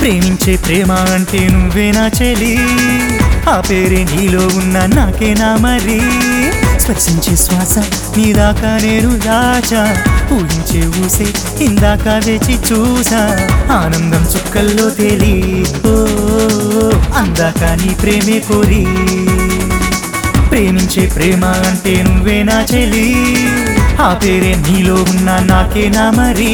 ప్రేమించే ప్రేమ అంటే నువ్వేనా చెలి ఆ పేరే నీలో ఉన్న నాకేనా మరి స్పర్శించే శ్వాస నీ దాకా నేను దాచా ఊహించే ఊసే ఇందాక వేచి చూసా ఆనందం చుక్కల్లో తేలి ఓ అందాక నీ ప్రేమే కోరి ప్రేమించే ప్రేమ అంటే నువ్వేనా చెలి ఆ పేరే నీలో ఉన్న నాకేనా మరి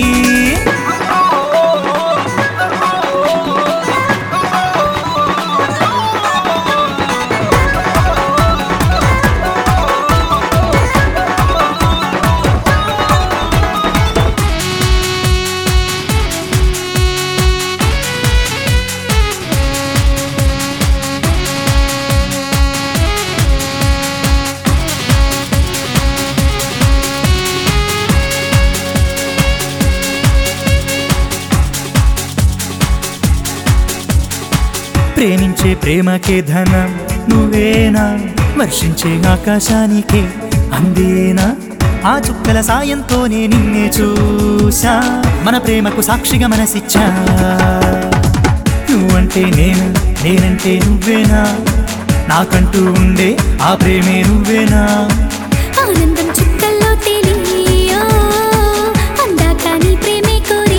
ప్రేమించే ప్రేమకే ధనం నువ్వేనా వర్షించే ఆకాశానికే అందేనా ఆ చుక్కల సాయంతోనే నిన్నే చూసా మన ప్రేమకు సాక్షిగా మనసిచ్చా నువ్వంటే నేను నేనంటే నువ్వేనా నాకంటూ ఉండే ఆ ప్రేమే నువ్వేనా ఆనందం చుక్కల్లో తేలి ఓ, అందాక నీ ప్రేమే కోరి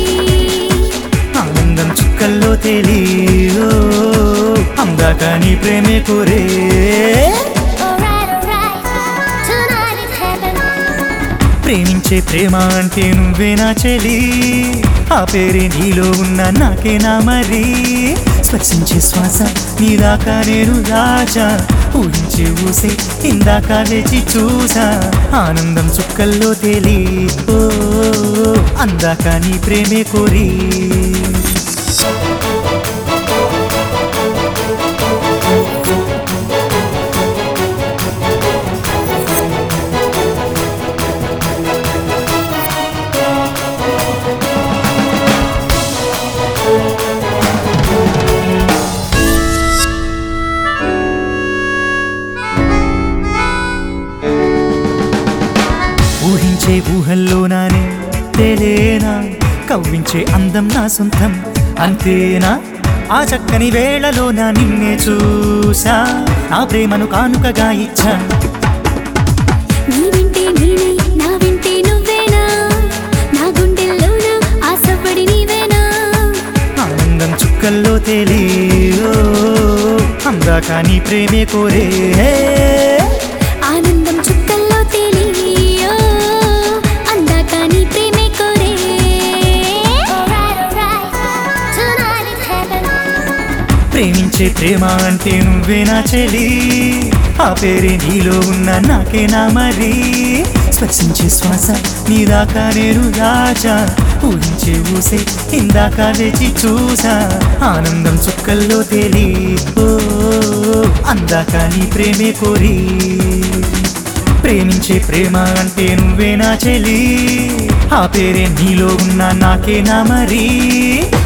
ఆనందం చుక్కల్లో తేలి ఓ, అందాక నీ ప్రేమే కోరే Alright, alright, tonight is heaven. ప్రేమించే ప్రేమ అంటే నువ్వేనా చెలి ఆ పేరే నీలో ఉన్న నాకేనా మరి స్పర్శించే శ్వాస నీ దాకా నేను దాచా ఊహించే ఊసే ఇందాక వేచి చూసా ఆనందం చుక్కల్లో తేలి ఓ అందాక నీ ప్రేమే కోరి ఊహించే ఊహల్లో నానే తేలేనా కవ్వించే అందం నా సొంతం అంతేనా ఆ చక్కని వేళలో నా నిన్నే చూసా నా ప్రేమను కానుకగా ఇచ్చా నీ వింటే నేనే నా వింటే నువ్వేనా నా గుండెల్లోన ఆశపడి నీవేనా ఆనందం చుక్కల్లో తేలి ఓ, అందాక నీ ప్రేమే కోరే ఆనందం చుక్కల్లో తేలి ఓ, అందాక నీ ప్రేమే కోరే Alright, alright, tonight is heaven. ప్రేమించే ప్రేమ అంటే నువ్వేనా చెలి ఆ పేరే నీలో ఉన్న నాకేనా మరి స్పర్శించే శ్వాస నీ దాకా నేను దాచా ఊహించే ఊసే ఇందాక వేచి చూసా ఆనందం చుక్కల్లో తేలి ఓ అందాక నీ ప్రేమే కోరి ప్రేమించే ప్రేమ అంటే నువ్వేనా చెలి ఆ పేరే నీలో ఉన్న నాకేనా మరి